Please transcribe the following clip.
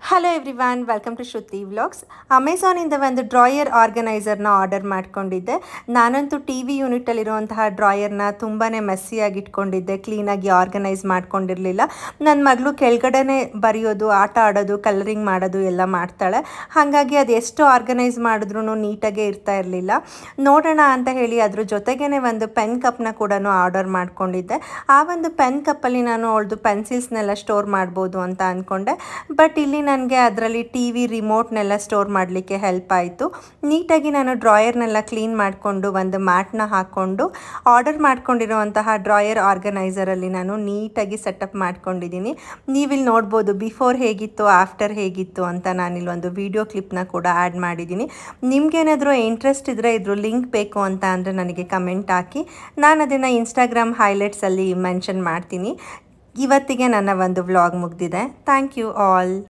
hello everyone welcome to Shruti vlogs ಅಮೆಝಾನಿಂದ ಒಂದು drawer ಆರ್ಗನೈಸರ್ನ order ಮಾಡ್ಕೊಂಡಿದ್ದೆ ನಾನಂತೂ ಟಿ ವಿ ಯೂನಿಟಲ್ಲಿರುವಂತಹ ಡ್ರಾಯರ್ನ ತುಂಬಾ ಮೆಸ್ಸಿಯಾಗಿ ಇಟ್ಕೊಂಡಿದ್ದೆ ಕ್ಲೀನಾಗಿ ಆರ್ಗನೈಸ್ ಮಾಡ್ಕೊಂಡಿರಲಿಲ್ಲ ನನ್ನ ಮಗಳು ಕೆಳಗಡೆನೆ ಬರೆಯೋದು ಆಟ ಆಡೋದು ಕಲರಿಂಗ್ ಮಾಡೋದು ಎಲ್ಲ ಮಾಡ್ತಾಳೆ ಹಾಗಾಗಿ ಅದು ಎಷ್ಟು ಆರ್ಗನೈಸ್ ಮಾಡಿದ್ರೂ ನೀಟಾಗೇ ಇರ್ತಾ ಇರಲಿಲ್ಲ ನೋಡೋಣ ಅಂತ ಹೇಳಿ ಅದ್ರ ಜೊತೆಗೇ ಒಂದು ಪೆನ್ ಕಪ್ನ ಕೂಡ ಆರ್ಡರ್ ಮಾಡ್ಕೊಂಡಿದ್ದೆ ಆ ಒಂದು ಪೆನ್ ಕಪ್ಪಲ್ಲಿ ನಾನು ಅವಳದು ಪೆನ್ಸಿಲ್ಸ್ನೆಲ್ಲ ಸ್ಟೋರ್ ಮಾಡ್ಬೋದು ಅಂತ ಅಂದ್ಕೊಂಡೆ ಬಟ್ ಇಲ್ಲಿ ನನಗೆ ಅದರಲ್ಲಿ ಟಿ ವಿ ರಿಮೋಟ್ನೆಲ್ಲ ಸ್ಟೋರ್ ಮಾಡಲಿಕ್ಕೆ ಹೆಲ್ಪ್ ಆಯಿತು ನೀಟಾಗಿ ನಾನು ಡ್ರಾಯರ್ನೆಲ್ಲ ಕ್ಲೀನ್ ಮಾಡಿಕೊಂಡು ಒಂದು ಮ್ಯಾಟ್ನ ಹಾಕ್ಕೊಂಡು ಆರ್ಡರ್ ಮಾಡ್ಕೊಂಡಿರೋವಂತಹ ಡ್ರಾಯರ್ ಆರ್ಗನೈಸರಲ್ಲಿ ನಾನು ನೀಟಾಗಿ ಸೆಟಪ್ ಮಾಡ್ಕೊಂಡಿದ್ದೀನಿ ನೀವಿಲ್ಲಿ ನೋಡ್ಬೋದು ಬಿಫೋರ್ ಹೇಗಿತ್ತು ಆಫ್ಟರ್ ಹೇಗಿತ್ತು ಅಂತ ನಾನಿಲ್ಲಿ ಒಂದು ವಿಡಿಯೋ ಕ್ಲಿಪ್ನ ಕೂಡ ಆ್ಯಡ್ ಮಾಡಿದ್ದೀನಿ ನಿಮ್ಗೇನಾದರೂ ಇಂಟ್ರೆಸ್ಟ್ ಇದ್ದರೆ ಇದ್ರ ಲಿಂಕ್ ಬೇಕು ಅಂತ ಅಂದರೆ ನನಗೆ ಕಮೆಂಟ್ ಹಾಕಿ ನಾನು ಅದನ್ನು ಇನ್ಸ್ಟಾಗ್ರಾಮ್ ಹೈಲೈಟ್ಸಲ್ಲಿ ಮೆನ್ಷನ್ ಮಾಡ್ತೀನಿ ಇವತ್ತಿಗೆ ನನ್ನ ಒಂದು ವ್ಲಾಗ್ ಮುಗ್ದಿದೆ ಥ್ಯಾಂಕ್ ಯು ಆಲ್